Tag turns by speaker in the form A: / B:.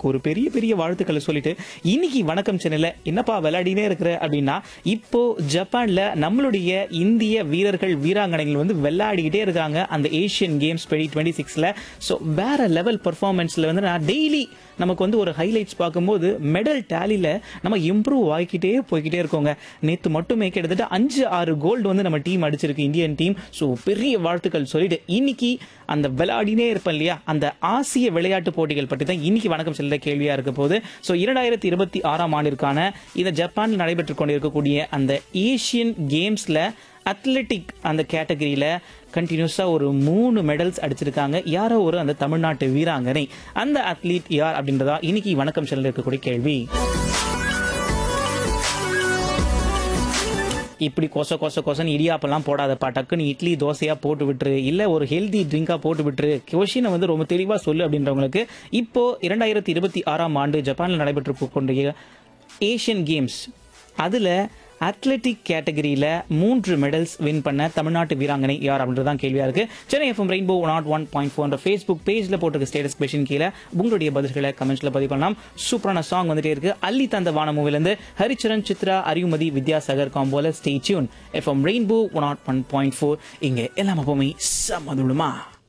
A: அவங்களுக்கு ஒரு பெரிய பெரிய வாழ்த்துக்களை சொல்லிட்டு இன்னைக்கு வணக்கம் சென்னையில் என்னப்பா விளையாடினே இருக்கிற அப்படின்னா இப்போ ஜப்பான்ல நம்மளுடைய இந்திய வீரர்கள் வீராங்கனைகள் வந்து விளையாடிக்கிட்டே இருக்காங்க அந்த ஏஷியன் கேம்ஸ் டுவெண்ட்டி டுவெண்ட்டி சிக்ஸ்ல ஸோ வேற லெவல் பர்ஃபார்மன்ஸ்ல வந்து நான் டெய்லி நமக்கு வந்து ஒரு ஹைலைட்ஸ் பார்க்கும்போது மெடல் டேலியில் நம்ம இம்ப்ரூவ் ஆகிக்கிட்டே போய்கிட்டே இருக்கோங்க நேற்று மட்டுமே கிட்டத்தட்ட அஞ்சு ஆறு கோல்டு வந்து நம்ம டீம் அடிச்சிருக்கு இந்தியன் டீம் ஸோ பெரிய வாழ்த்துக்கள் சொல்லிட்டு இன்னைக்கு அந்த விளையாடினே இருப்பேன் இல்லையா அந்த ஆசிய விளையாட்டு போட்டிகள் பற்றி தான் இன்னைக்கு வணக்கம் செல்ல கேள்வியா இருக்க போது ஸோ இரண்டாயிரத்தி இருபத்தி ஆறாம் ஆண்டிற்கான இந்த ஜப்பானில் நடைபெற்று கொண்டிருக்கக்கூடிய அந்த ஏஷியன் கேம்ஸ்ல அத்லெட்டிக் அந்த கேட்டகரியில கண்டினியூஸா ஒரு மூணு மெடல்ஸ் அடிச்சிருக்காங்க யாரோ ஒரு அந்த தமிழ்நாட்டு வீராங்கனை அந்த அத்லீட் யார் அப்படின்றதா இன்னைக்கு வணக்கம் செல்ல இருக்கக்கூடிய கேள்வி இப்படி கொச கொச கொசன்னு இடியாப்பெல்லாம் போடாதப்பா டக்குன்னு இட்லி தோசையா போட்டு விட்டுரு இல்ல ஒரு ஹெல்தி ட்ரிங்கா போட்டு விட்டுரு கொஷினை வந்து ரொம்ப தெளிவா சொல்லு அப்படின்றவங்களுக்கு இப்போ இரண்டாயிரத்தி இருபத்தி ஆறாம் ஆண்டு ஜப்பானில் நடைபெற்று கொண்டிருக்கிற ஏஷியன் கேம்ஸ் அதுல அத்லெட்டிக் கேட்டகரியில மூன்று மெடல்ஸ் வின் பண்ண தமிழ்நாட்டு வீராங்கனை யார் அப்படின்றது தான் கேள்வியா இருக்கு Chennai FM rainbow naught one point four Facebook பேஜ்ல போட்டிருக்க ஸ்டேட்டஸ் கொஷின் கீழே உங்களுடைய பதில்களை கமெண்ட்ஸ்ல பதிவு பண்ணலாம் சூப்பரான சாங் வந்துட்டே இருக்கு அள்ளி தந்த வான மூவில இருந்து ஹரிச்சரன் சித்ரா அரியுமதி வித்யாசாகர் காம்போல stay tune FM rainbow naught one point four இங்க எல்லாம் எப்பவுமே சமதுளுமா